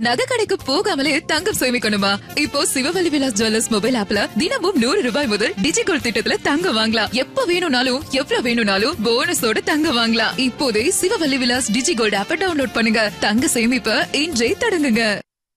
நகை கடைக்கு போகாமலே தங்கம் சேமிக்கணுமா இப்போ சிவவல்லி விலாஸ் ஜுவல்லர்ஸ் மொபைல் ஆப்ல தினமும் நூறு ரூபாய் முதல் டிஜிகோல்ட் திட்டத்துல தங்கம் வாங்கலாம் எப்ப வேணும்னாலும் எவ்வளவு வேணும்னாலும் போனஸோட தங்கம் வாங்கலாம் இப்போதே சிவவல்லி விலாஸ் டிஜிகோல்ட் ஆப்பை டவுன்லோட் பண்ணுங்க தங்க சேமிப்ப இன்றே தொடங்குங்க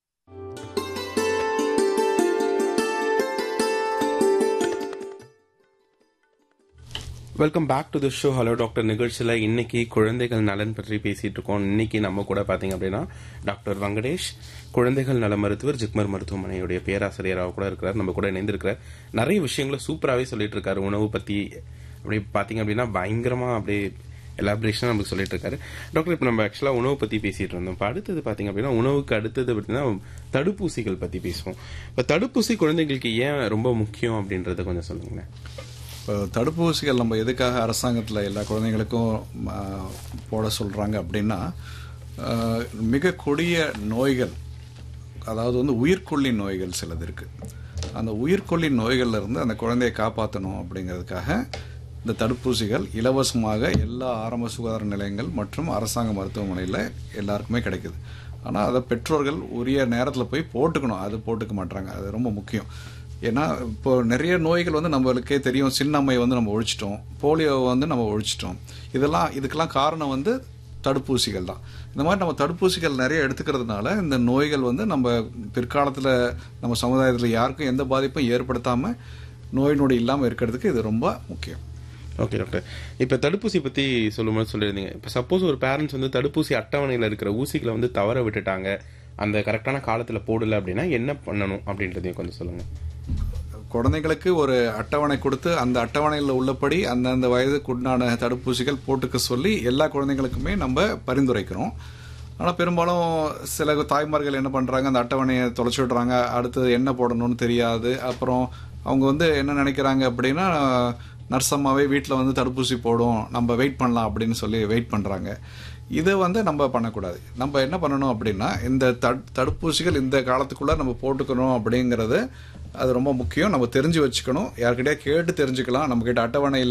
welcome back to the show hello doctor நிகழ்ச்சியில் இன்னைக்கு குழந்தைகள் நலன் பற்றி பேசிட்டு இருக்கோம் இன்னைக்கு நம்ம கூட பாத்தீங்க அப்படின்னா டாக்டர் வெங்கடேஷ் குழந்தைகள் நல மருத்துவர் ஜிக்மர் மருத்துவமனையுடைய பேராசிரியராக கூட இருக்கிறார் நம்ம கூட இணைந்திருக்கிறார் நிறைய விஷயங்களை சூப்பராகவே சொல்லிட்டு இருக்காரு உணவு பத்தி அப்படி பாத்தீங்க அப்படின்னா பயங்கரமா அப்படியே எலாபரேஷனாக நமக்கு சொல்லிட்டு இருக்காரு டாக்டர் இப்போ நம்ம ஆக்சுவலாக உணவு பற்றி பேசிட்டு இருந்தோம் இப்போ அடுத்தது பார்த்தீங்க அப்படின்னா உணவுக்கு அடுத்தது பார்த்தீங்கன்னா தடுப்பூசிகள் பற்றி பேசுவோம் இப்போ தடுப்பூசி குழந்தைங்களுக்கு ஏன் ரொம்ப முக்கியம் அப்படின்றத கொஞ்சம் சொல்லுங்களேன் இப்போ தடுப்பூசிகள் நம்ம எதுக்காக அரசாங்கத்தில் எல்லா குழந்தைங்களுக்கும் ஆ, போட சொல்கிறாங்க அப்படின்னா ஆ, மிக கொடிய நோய்கள் அதாவது வந்து உயிர்கொல்லி நோய்கள் சிலது இருக்குது அந்த உயிர்கொல்லி நோய்கள்ல இருந்து அந்த குழந்தையை காப்பாற்றணும் அப்படிங்கிறதுக்காக இந்த தடுப்பூசிகள் இலவசமாக எல்லா ஆரம்ப சுகாதார நிலையங்கள் மற்றும் அரசாங்க மருத்துவமனையில் எல்லாருக்குமே கிடைக்குது ஆனால் அதை பெற்றோர்கள் உரிய நேரத்தில் போய் போட்டுக்கணும் அது போட்டுக்க மாட்டாங்க அது ரொம்ப முக்கியம் ஏன்னா இப்போ நிறைய நோய்கள் வந்து நம்மளுக்கே தெரியும் சின்னம்மை வந்து நம்ம ஒழிச்சிட்டோம் போலியோ வந்து நம்ம ஒழிச்சிட்டோம் இதெல்லாம் இதுக்கெல்லாம் காரணம் வந்து தடுப்பூசிகள் தான் இந்த மாதிரி நம்ம தடுப்பூசிகள் நிறைய எடுத்துக்கிறதுனால இந்த நோய்கள் வந்து நம்ம பிற்காலத்தில் நம்ம சமுதாயத்தில் யாருக்கும் எந்த பாதிப்பும் ஏற்படுத்தாமல் நோய் நொடி இல்லாமல் இருக்கிறதுக்கு இது ரொம்ப முக்கியம் ஓகே டாக்டர் இப்போ தடுப்பூசி பற்றி சொல்லும்போது சொல்லியிருந்தீங்க இப்போ சப்போஸ் ஒரு பேரண்ட்ஸ் வந்து தடுப்பூசி அட்டவணையில் இருக்கிற ஊசிகளை வந்து தவற விட்டுட்டாங்க அந்த கரெக்டான காலத்தில் போடல அப்படின்னா என்ன பண்ணணும் அப்படின்றதையும் கொஞ்சம் சொல்லுங்கள் குழந்தைங்களுக்கு ஒரு அட்டவணை கொடுத்து அந்த அட்டவணையில் உள்ளபடி அந்தந்த வயதுக்கு உண்டான தடுப்பூசிகள் போட்டுக்க சொல்லி எல்லா குழந்தைங்களுக்குமே நம்ம பரிந்துரைக்கிறோம் ஆனால் பெரும்பாலும் சில தாய்மார்கள் என்ன பண்ணுறாங்க அந்த அட்டவணையை தொலைச்சி விடுறாங்க அடுத்தது என்ன போடணும்னு தெரியாது அப்புறம் அவங்க வந்து என்ன நினைக்கிறாங்க அப்படின்னா நர்சம்மாவே வீட்டில் வந்து தடுப்பூசி போடும் நம்ம வெயிட் பண்ணலாம் அப்படின்னு சொல்லி வெயிட் பண்ணுறாங்க இதை வந்து நம்ம பண்ணக்கூடாது நம்ம என்ன பண்ணணும் அப்படின்னா இந்த தடு- தடுப்பூசிகள் இந்த காலத்துக்குள்ள நம்ம போட்டுக்கணும் அப்படிங்கிறது அது ரொம்ப முக்கியம் நம்ம தெரிஞ்சு வச்சுக்கணும் யார்கிட்டயா கேட்டு தெரிஞ்சுக்கலாம் நம்ம கிட்ட அட்டவணையில்